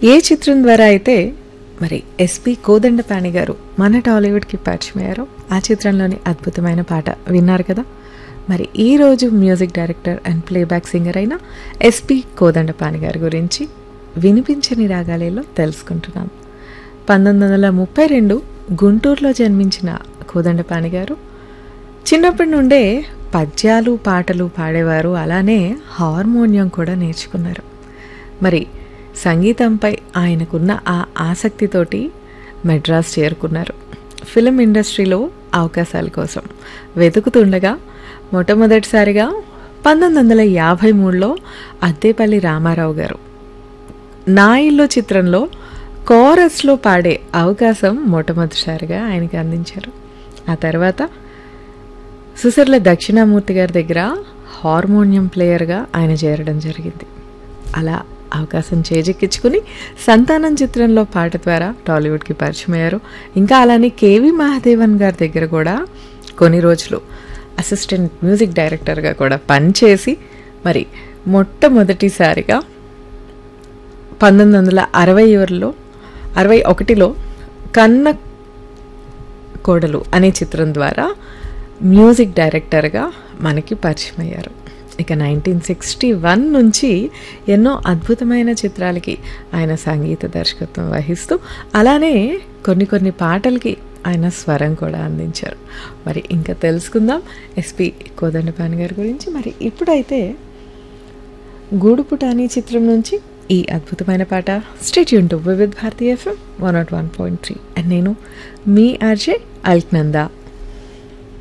ఏ చిత్రం ద్వారా అయితే మరి ఎస్పి కోదండపాణి గారు మన టాలీవుడ్కి పరిచయం అయ్యారో ఆ చిత్రంలోని అద్భుతమైన పాట విన్నారు కదా మరి ఈరోజు music director and playback singer అయిన ఎస్పి కోదండపాణి గారి గురించి వినిపించని రాగాలేలో తెలుసుకుంటున్నాం పంతొమ్మిది వందల ముప్పై రెండు గుంటూరులో జన్మించిన కోదండపాణి గారు చిన్నప్పటి నుండే పద్యాలు పాటలు పాడేవారు అలానే హార్మోనియం కూడా నేర్చుకున్నారు మరి సంగీతంపై ఆయనకున్న ఆ ఆసక్తితోటి మెడ్రాస్ చేరుకున్నారు ఫిలిం ఇండస్ట్రీలో అవకాశాల కోసం వెతుకుతుండగా మొట్టమొదటిసారిగా పంతొమ్మిది వందల యాభై మూడులో అద్దేపల్లి రామారావు గారు నా ఇల్లు చిత్రంలో కోరస్లో పాడే అవకాశం మొట్టమొదటిసారిగా ఆయనకి అందించారు ఆ తర్వాత సుసర్ల దక్షిణామూర్తి గారి దగ్గర హార్మోనియం ప్లేయర్గా ఆయన చేరడం జరిగింది అలా అవకాశం చేజిక్కించుకుని సంతానం చిత్రంలో పాట ద్వారా టాలీవుడ్కి పరిచయం అయ్యారు ఇంకా అలానే కేవి మహాదేవన్ గారి దగ్గర కూడా కొన్ని రోజులు అసిస్టెంట్ మ్యూజిక్ డైరెక్టర్గా కూడా పనిచేసి మరి మొట్టమొదటిసారిగా పంతొమ్మిది వందల అరవై ఏడులో అరవై ఒకటిలో కన్న కోడలు అనే చిత్రం ద్వారా మ్యూజిక్ డైరెక్టర్గా మనకి పరిచయం అయ్యారు ఇక నైన్టీన్ సిక్స్టీ వన్ నుంచి ఎన్నో అద్భుతమైన చిత్రాలకి ఆయన సంగీత దర్శకత్వం వహిస్తూ అలానే కొన్ని కొన్ని పాటలకి ఆయన స్వరం కూడా అందించారు మరి ఇంకా తెలుసుకుందాం ఎస్పి కోదండపాని గారి గురించి మరి ఇప్పుడైతే గూడుపుటాని చిత్రం నుంచి ఈ అద్భుతమైన పాట స్టేట్ యూన్ to Vividh Bharati FM one naught one point three and నేను మీ ఆర్జే అల్క్నందా